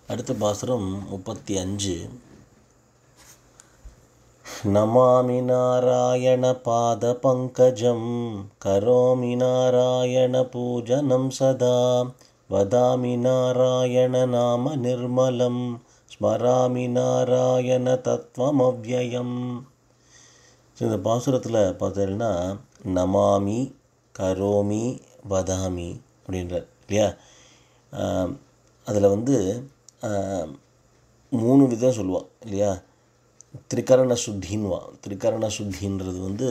அடுத்த பாசுரம் முப்பத்தி அஞ்சு நமாமி நாராயண பாத பங்கஜம் கரோமி நாராயண பூஜனம் சதா வதாமி நாராயண நாம நிர்மலம் ஸ்மராமி நாராயண தத்வம் அவ்வயம் இந்த பாசுரத்தில் பார்த்தீங்கன்னா நமாமி கரோமி வதாமி அப்படின்றார் இல்லையா அதில் வந்து ஆஹ், மூணு விதம் சொல்லுவாள் இல்லையா திரிகரண சுத்தின்வா திரிகரண சுத்தின்றது வந்து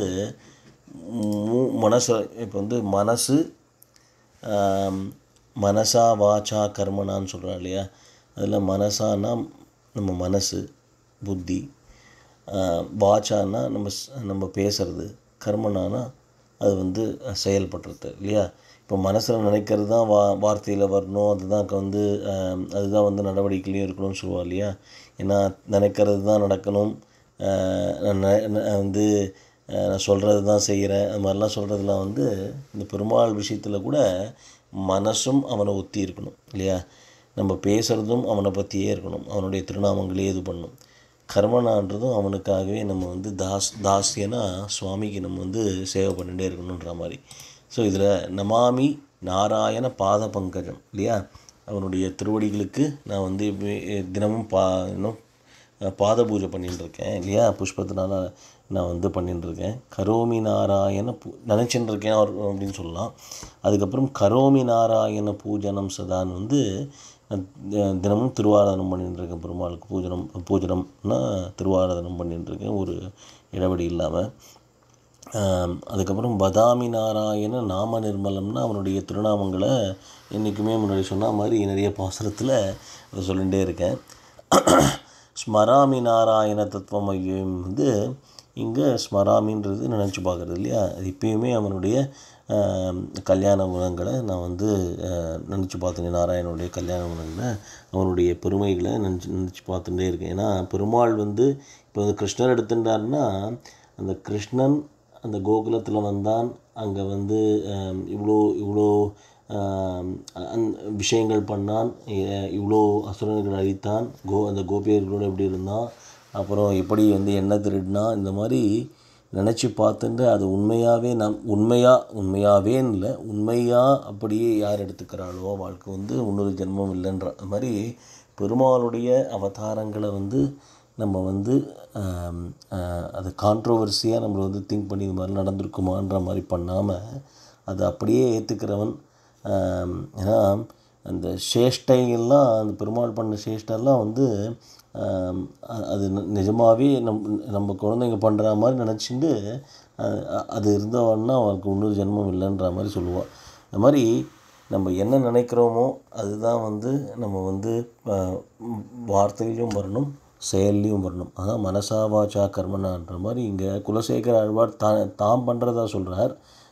மூ மனசு இப்போ வந்து மனசு ஆம், மனசா வாச்சா கர்மனான்னு சொல்கிறா இல்லையா அதில் மனசானா நம்ம மனசு புத்தி ஆ, வாச்சானா நம்ம ஸ்- நம்ம பேசுறது கர்மனானா அது வந்து செயல்படுறது இல்லையா இப்போ மனசில் நினைக்கிறது தான் வா வார்த்தையில் வரணும் அதுதான் க- வந்து ஆம், அதுதான் வந்து நடவடிக்கையிலையும் இருக்கணும்னு சொல்லுவா இல்லையா ஏன்னா நினைக்கிறது தான் நடக்கணும் ஆ, நான் நெ- நெ- வந்து ஆ, நான் சொல்கிறது தான் செய்கிறேன் அது மாதிரிலாம் சொல்கிறதுலாம் வந்து இந்த பெருமாள் விஷயத்தில் கூட மனசும் அவனை ஒத்தி இருக்கணும் இல்லையா நம்ம பேசுகிறதும் அவனை பற்றியே இருக்கணும் அவனுடைய திருநாமங்களே இது பண்ணும் கர்மனான்றதும் அவனுக்காகவே நம்ம வந்து தாஸ் தாசியனா சுவாமிக்கு நம்ம வந்து சேவை பண்ணிகிட்டே இருக்கணுன்ற மாதிரி ஸோ இதில் நமாமி நாராயண பாத பங்கஜம் இல்லையா அவனுடைய திருவடிகளுக்கு நான் வந்து வே- தினமும் பா இன்னும் பாத பூஜை பண்ணிட்டு இருக்கேன் இல்லையா புஷ்பத்தினால நான் வந்து பண்ணிட்டு இருக்கேன் கரோமி நாராயண பூ நினச்சிட்டு இருக்கேன் அவர் அப்படின்னு சொல்லலாம் அதுக்கப்புறம் கரோமி நாராயண பூஜனம் சதான்னு வந்து நான் தி- தினமும் திருவாராதனம் பண்ணிட்டு இருக்கேன் பெருமாளுக்கு பூஜனம் பூஜனம்னா திருவாராதனம் பண்ணிட்டு இருக்கேன் ஒரு இடைவெளி இல்லாமல் ஆம், அதுக்கப்புறம் பதாமி நாராயண நாம நிர்மலம்னா அவனுடைய திருநாமங்களை என்றைக்குமே முன்னாடி சொன்ன மாதிரி நிறைய பாசுரத்தில் அதை சொல்லிகிட்டே இருக்கேன் ஸ்மராமி நாராயண தத்துவம் ஐயம் வந்து இங்கே ஸ்மராமின்றது நினச்சி பார்க்குறது இல்லையா அது இப்பயுமே அவனுடைய ஆம், கல்யாண குணங்களை நான் வந்து நினச்சி பார்த்துட்டேன் நாராயணனுடைய கல்யாண குணங்களை அவனுடைய பெருமைகளை நினச்சி நினச்சி பார்த்துட்டே இருக்கேன் ஏன்னா பெருமாள் வந்து இப்போ வந்து கிருஷ்ணர் எடுத்துட்டாருன்னா அந்த கிருஷ்ணன் அந்த கோகுலத்தில் வந்தான் அங்கே வந்து ஆம், இவ்வளோ இவ்வளோ ஆம், அந் விஷயங்கள் பண்ணான் இ- இவ்வளோ அசுரர்கள் அழித்தான் கோ அந்த கோபியர்களோடு எப்படி இருந்தான் அப்புறம் எப்படி வந்து எண்ணெய் திருடினான் இந்த மாதிரி நினச்சி பார்த்துட்டு அது உண்மையாகவே நம் உண்மையாக உண்மையாகவேன்னு இல்லை உண்மையாக அப்படியே யார் எடுத்துக்கிறாளோ வாழ்க்கை வந்து இன்னொரு ஜென்மம் இல்லைன்ற அது மாதிரி பெருமாளுடைய அவதாரங்களை வந்து நம்ம வந்து ஆம், ஆ, அது கான்ட்ரோவர்சியாக நம்மளை வந்து திங்க் பண்ணி இது மாதிரி நடந்திருக்குமான்ற மாதிரி பண்ணாமல் அதை அப்படியே ஏற்றுக்கிறவன் ஏன்னா அந்த சேஷ்டைகள்லாம் அந்த பெருமாள் பண்ண சேஷ்டெல்லாம் வந்து ஆம், அ- அது நி- நிஜமாவே நம் நம்ம குழந்தைங்க பண்ணுற மாதிரி நினச்சிட்டு அது இருந்தவன்னா அவனுக்கு இன்னொரு ஜென்மம் இல்லைன்ற மாதிரி சொல்லுவாள் அது மாதிரி நம்ம என்ன நினைக்கிறோமோ அதுதான் வந்து நம்ம வந்து ஆ, ம், வார்த்தையிலையும் வரணும் செயல்லையும் வரணும் அதான் மனசா வாச்சா கர்மனான்ற மாதிரி இங்கே குலசேகர ஆழ்வார் தான் தாம் பண்ணுறதா சொல்கிறார்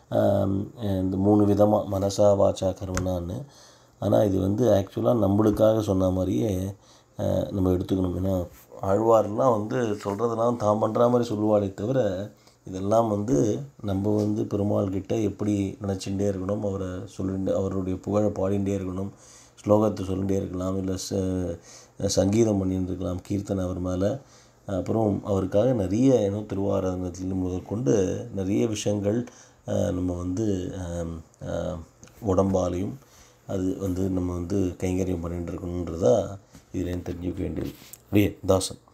இந்த மூணு விதமாக மனசா வாச்சா கர்மனான்னு ஆனால் இது வந்து ஆக்சுவலாக நம்மளுக்காக சொன்ன மாதிரியே அஹ், நம்ம எடுத்துக்கணும் ஏன்னா ஆழ்வார்லாம் வந்து சொல்கிறதெல்லாம் தாம் பண்ணுற மாதிரி சொல்லுவாளே தவிர இதெல்லாம் வந்து நம்ம வந்து பெருமாள் கிட்ட எப்படி நினச்சிட்டே இருக்கணும் அவரை சொல்லிட்டு அவருடைய புகழை பாடிகிட்டே இருக்கணும் ஸ்லோகத்தை சொல்லிகிட்டே இருக்கலாம் இல்லை ச சங்கீதம் பண்ணிட்டு இருக்கலாம் கீர்த்தனை அவர் மேலே அப்புறம் அவருக்காக நிறைய இன்னும் திருவாராதனத்தில் முதற்கொண்டு நிறைய விஷயங்கள் அஹ், நம்ம வந்து அஹ், அஹ், உடம்பாலையும் அது வந்து நம்ம வந்து கைங்கரியம் பண்ணிட்டு இருக்கணுன்றதா இதுலேருந்து தெரிஞ்சுக்க வேண்டியது அப்படியே தாசன்